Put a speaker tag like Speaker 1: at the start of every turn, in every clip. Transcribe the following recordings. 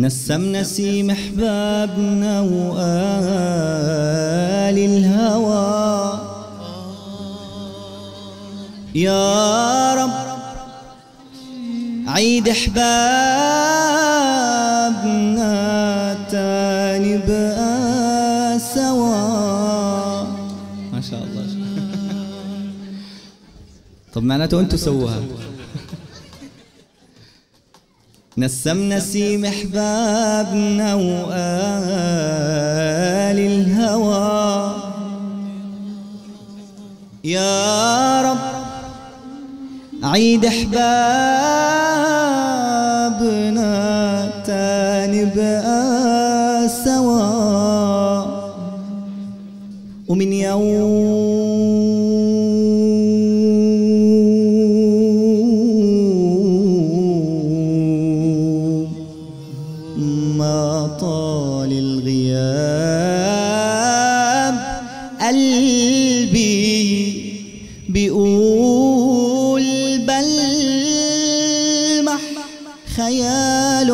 Speaker 1: نسم نسيم احبابنا وآل الهوى يا رب عيد احبابنا تاني بقى سوا ما شاء الله طب معناته انتوا سووها نسم نسيم احبابنا وآل الهوى يا رب عيد احبابنا تاني بقى سوا ومن يوم ما طال الغياب قلبي بيقول بلمح خيال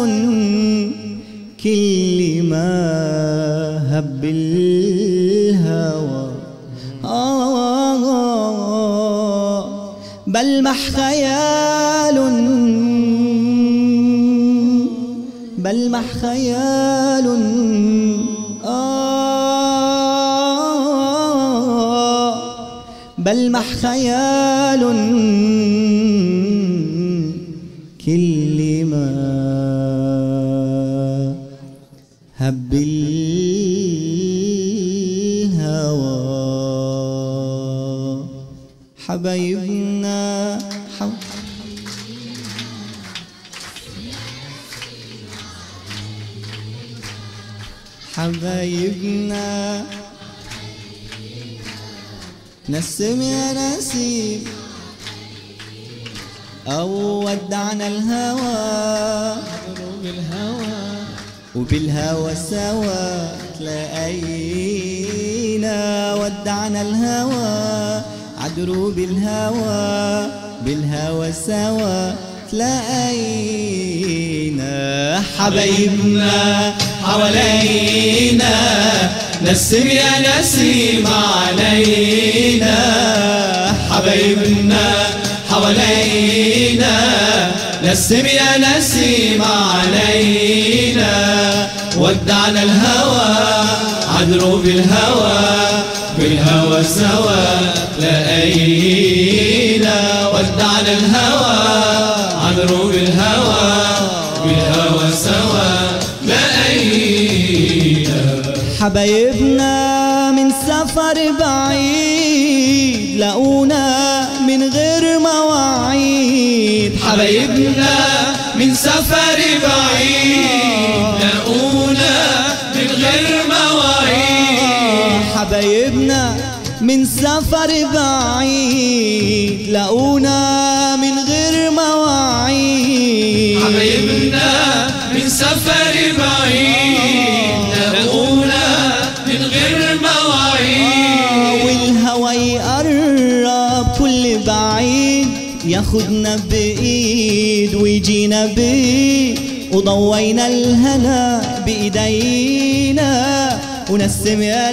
Speaker 1: كل ما هب الهوى آه بلمح خيال بلمح خيال آه بلمح خيال كل ما هب الهوى حبايبنا حب حبايبنا نسم يا نسيم أو ودعنا الهوى
Speaker 2: بالهوى
Speaker 1: وبالهوى سوا تلاقينا ودعنا الهوى عدرو بالهوى بالهوى سوا تلاقينا حبايبنا
Speaker 2: حوالينا نسم يا نسيم علينا حبايبنا حوالينا نسم يا نسيم علينا ودعنا الهوى عذروا بالهوى بالهوى سوا لقينا ودعنا الهوى عذروا بالهوى بالهوى سوا لقينا
Speaker 1: حبايبنا من سفر بعيد لقونا من غير مواعيد
Speaker 2: حبايبنا من سفر بعيد لقونا من غير مواعيد
Speaker 1: حبايبنا من سفر بعيد لقونا من غير مواعيد
Speaker 2: حبايبنا من سفر بعيد لقونا من غير مواعيد
Speaker 1: والهوى يقرب كل بعيد ياخدنا بإيد ويجينا بإيد وضوينا الهنا بإيدينا ونسم يا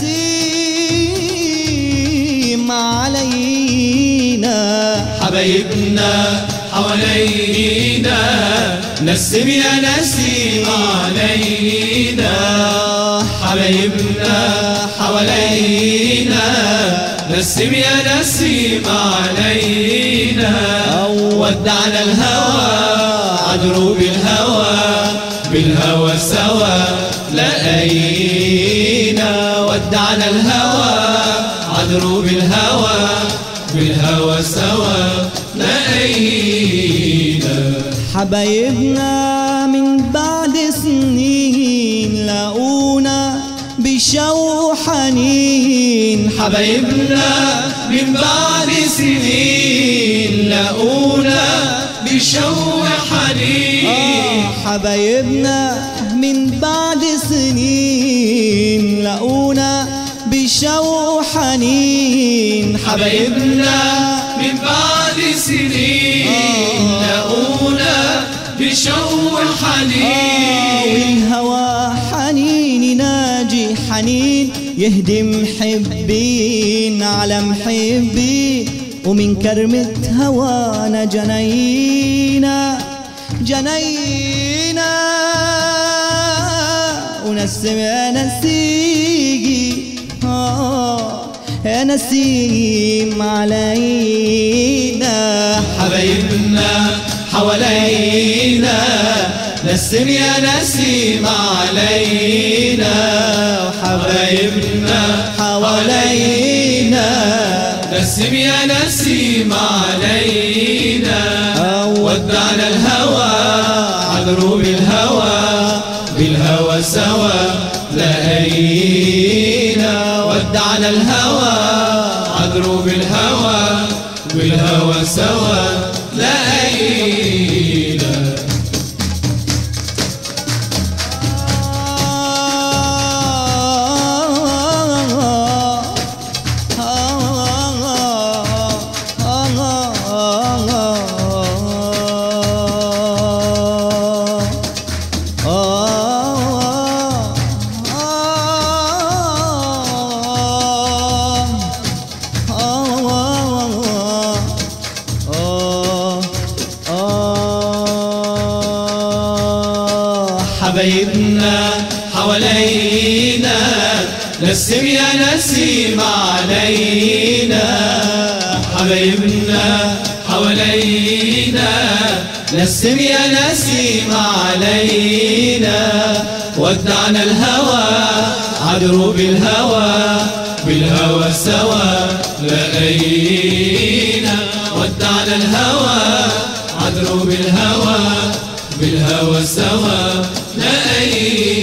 Speaker 1: نسيم علينا
Speaker 2: حبايبنا حوالينا نسم يا نسيم علينا حبايبنا حوالينا نسم يا نسيم علينا ودعنا الهوى عذروا بالهوى بالهوى سوا لقينا ودعنا الهوى عذروا بالهوى بالهوى سوا لقينا
Speaker 1: حبايبنا من بعد سنين لقونا بشوق حنين
Speaker 2: حبايبنا من بعد سنين لقونا بشوق حنين
Speaker 1: آه حبايبنا من بعد سنين لقونا بشوق حنين
Speaker 2: حبايبنا من بعد سنين لقونا بشوق حنين
Speaker 1: الحنين يهدم محبين على محبين ومن كرمة هوانا جنينا جنينا ونسم يا نسيجي آه يا نسيم علينا
Speaker 2: حبايبنا حوالينا نسم يا نسيم علينا حبايبنا حوالينا نسم يا نسيم علينا ودعنا الهوى عذروا بالهوى بالهوى سوا لقينا ودعنا الهوى عذروا بالهوى بالهوى سوا لقينا حبايبنا حوالينا نسم يا نسيم علينا حبايبنا حوالينا نسم يا نسيم علينا ودعنا الهوى عذروا بالهوى بالهوى سوا لقينا ودعنا الهوى عذروا بالهوى بالهوى سوا لقينا